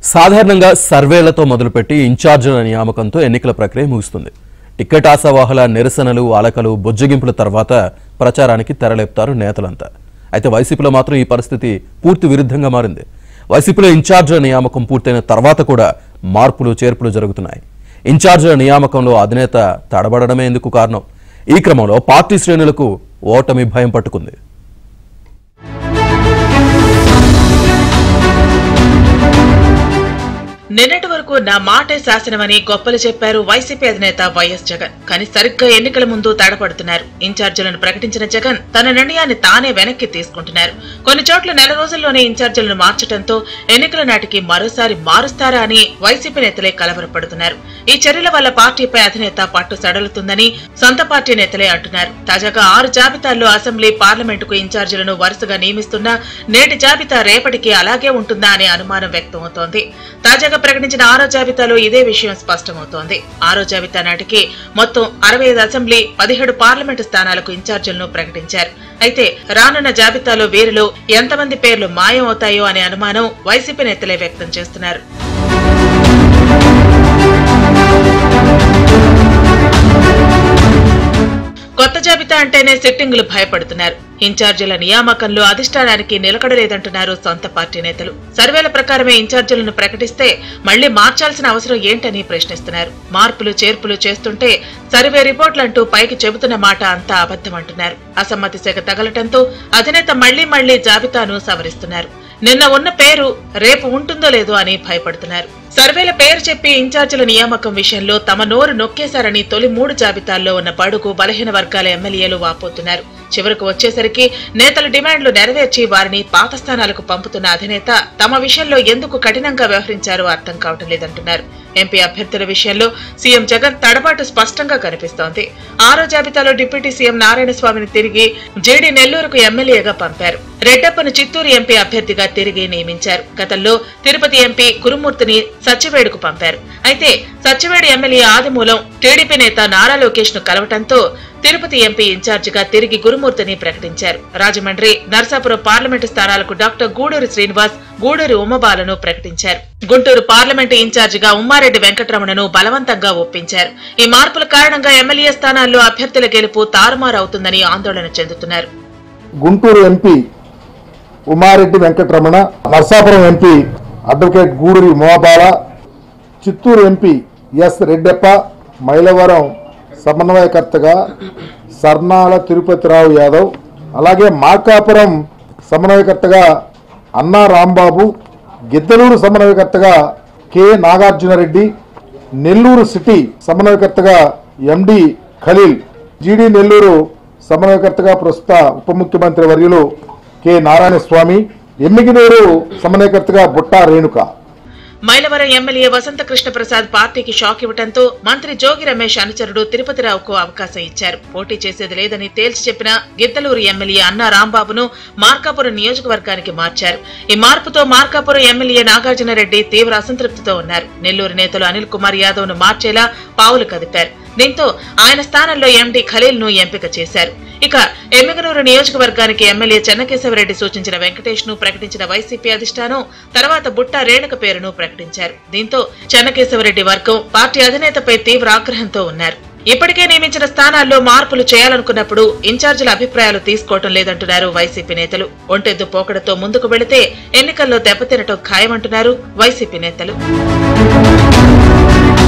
సాధారణంగా సర్వేలతో మొదలుపెట్టి ఇన్ఛార్జీల నియామకంతో ఎన్నికల ప్రక్రియ ముగుస్తుంది టిక్కెట్ ఆశావాహుల నిరసనలు అలకలు బొజ్జగింపుల తర్వాత ప్రచారానికి తెరలేపుతారు నేతలంతా అయితే వైసీపీలో మాత్రం ఈ పరిస్థితి పూర్తి విరుద్ధంగా మారింది వైసీపీలో ఇన్ఛార్జీల నియామకం పూర్తయిన తర్వాత కూడా మార్పులు చేర్పులు జరుగుతున్నాయి ఇన్ఛార్జీల నియామకంలో అధినేత తడబడడమే ఎందుకు కారణం ఈ క్రమంలో పార్టీ శ్రేణులకు ఓటమి భయం పట్టుకుంది నిన్నటి వరకు నా మాటే శాసనమని గొప్పలు చెప్పారు వైసీపీ అధినేత వైఎస్ జగన్ కానీ సరిగ్గా ఎన్నికల ముందు తడపడుతున్నారు ఇన్ఛార్జీలను ప్రకటించిన జగన్ తన నిర్ణయాన్ని తానే వెనక్కి తీసుకుంటున్నారు కొన్ని చోట్ల నెల రోజుల్లోనే ఇన్ఛార్జీలను మార్చడంతో ఎన్నికల నాటికి మరోసారి మారుస్తారా అని వైసీపీ నేతలే కలవరపడుతున్నారు ఈ చర్యల వల్ల పార్టీపై అధినేత పట్టు సడలుతుందని సొంత పార్టీ నేతలే అంటున్నారు తాజాగా ఆరు జాబితాల్లో అసెంబ్లీ పార్లమెంటుకు ఇన్ఛార్జీలను వరుసగా నియమిస్తున్నా నేటి జాబితా రేపటికి అలాగే ఉంటుందా అనే అనుమానం వ్యక్తమవుతోంది తాజాగా ప్రకటించిన ఆరో జాబితాలో ఇదే విషయం స్పష్టమవుతోంది ఆరో జాబితా నాటికి మొత్తం అరవై ఐదు అసెంబ్లీ పదిహేడు పార్లమెంటు స్థానాలకు ఇన్ఛార్జీలను ప్రకటించారు అయితే రానున్న జాబితాలో వీరిలో ఎంతమంది పేర్లు మాయం అవుతాయో అనే అనుమానం వైసీపీ నేతలే వ్యక్తం చేస్తున్నారు కొత్త జాబితా అంటేనే సిట్టింగులు భయపడుతున్నారు ఇన్ఛార్జీల నియామకంలో అధిష్టానానికి నిలకడలేదంటున్నారు సొంత పార్టీ నేతలు సర్వేల ప్రకారమే ఇన్ఛార్జీలను ప్రకటిస్తే మళ్లీ మార్చాల్సిన అవసరం ఏంటని ప్రశ్నిస్తున్నారు మార్పులు చేర్పులు చేస్తుంటే సర్వే రిపోర్టులంటూ పైకి చెబుతున్న మాట అంతా అబద్ధమంటున్నారు అసమ్మతి శాఖ తగలటంతో అధినేత మళ్లీ మళ్లీ జాబితాను సవరిస్తున్నారు నిన్న ఉన్న పేరు రేపు ఉంటుందో లేదో అని భయపడుతున్నారు సర్వేల పేరు చెప్పి ఇన్ఛార్జీల నియామకం విషయంలో తమ నోరు నొక్కేశారని తొలి మూడు జాబితాల్లో ఉన్న బడుగు బలహీన వర్గాల ఎమ్మెల్యేలు వాపోతున్నారు చివరకు వచ్చేసరికి నేతల డిమాండ్లు నెరవేర్చి వారిని పాత స్థానాలకు పంపుతున్న అధినేత తమ విషయంలో ఎందుకు కఠినంగా వ్యవహరించారో అర్థం కావటం లేదంటున్నారు ఎంపీ అభ్యర్థుల విషయంలో సీఎం జగన్ తడబాటు స్పష్టంగా కనిపిస్తోంది ఆరో జాబితాలో డిప్యూటీ సీఎం నారాయణ స్వామిని తిరిగి జేడీ నెల్లూరుకు ఎమ్మెల్యేగా పంపారు రెడ్డప్పను చిత్తూరు ఎంపీ అభ్యర్థిగా తిరిగి నియమించారు గతంలో తిరుపతి ఎంపీ కురుమూర్తిని సచ్చివేడుకు పంపారు అయితే సచ్చివేడు ఎమ్మెల్యే ఆదిమూలం టీడీపీ నేత నారా లోకేష్ ను కలవటంతో తిరుపతి ఎంపీ ఇన్ఛార్జిగా తిరిగి గురుమూర్తిని ప్రకటించారు రాజమండ్రి నర్సాపురం పార్లమెంటు స్థానాలకు డాక్టర్ గూడూరు శ్రీనివాస్ గూడూరు ఉమ్మబాలను ప్రకటించారు గుంటూరు పార్లమెంటు ఇన్ఛార్జిగా ఉమ్మారెడ్డి వెంకటరమణను బలవంతంగా ఒప్పించారు ఈ మార్పుల కారణంగా ఎమ్మెల్యే స్థానాల్లో అభ్యర్థుల గెలుపు తారుమారవుతుందని ఆందోళన చెందుతున్నారు Guntur MP Umareddy Venkataramana Narsapuram MP advocate Guduri మోబాల చిత్తూరు ఎంపీ ఎస్ రెడ్డప్ప మైలవరం సమన్వయకర్తగా సర్నాల తిరుపతిరావు యాదవ్ అలాగే మార్కాపురం సమన్వయకర్తగా అన్నా రాంబాబు గిద్దలూరు సమన్వయకర్తగా కె నాగార్జునరెడ్డి నెల్లూరు సిటీ సమన్వయకర్తగా ఎండి ఖలీల్ జీడి నెల్లూరు సమన్వయకర్తగా ప్రస్తుత ఉప ముఖ్యమంత్రి వర్యులు కె నారాయణ స్వామి ఎమ్మిగినూరు సమన్వయకర్తగా బుట్టా రేణుక మైలవరం ఎమ్మెల్యే వసంత కృష్ణ ప్రసాద్ పార్టీకి షాక్ ఇవ్వడంతో మంత్రి జోగి రమేష్ అనుచరుడు తిరుపతిరావుకు అవకాశం ఇచ్చారు పోటీ చేసేది లేదని తేల్చి చెప్పిన గిద్దలూరు ఎమ్మెల్యే అన్నా రాంబాబును మార్కాపురం నియోజకవర్గానికి మార్చారు ఈ మార్పుతో మార్కాపురం ఎమ్మెల్యే నాగార్జునరెడ్డి తీవ్ర అసంతృప్తితో ఉన్నారు నెల్లూరు నేతలు అనిల్ కుమార్ యాదవ్ ను మార్చేలా పావులు కదిపారు దీంతో ఆయన స్థానంలో ఎండీ ఖలీల్ ను ఎంపిక చేశారు ఇక ఎమ్మిగనూరు నియోజకవర్గానికి ఎమ్మెల్యే చెన్నకేశవరెడ్డి సూచించిన వెంకటేష్ ను ప్రకటించిన వైసీపీ అధిష్టానం తర్వాత బుట్టా రేణుక పేరును ప్రకటించారు దీంతో చెన్నకేశవరెడ్డి వర్గం పార్టీ అధినేతపై తీవ్ర ఆగ్రహంతో ఉన్నారు ఇప్పటికే నియమించిన స్థానాల్లో మార్పులు చేయాలనుకున్నప్పుడు ఇన్ఛార్జీల అభిప్రాయాలు తీసుకోవటం లేదంటున్నారు వైసీపీ నేతలు ఒంటెద్దు పోకడతో ముందుకు వెళితే ఎన్నికల్లో దెబ్బతినటం ఖాయమంటున్నారు వైసీపీ నేతలు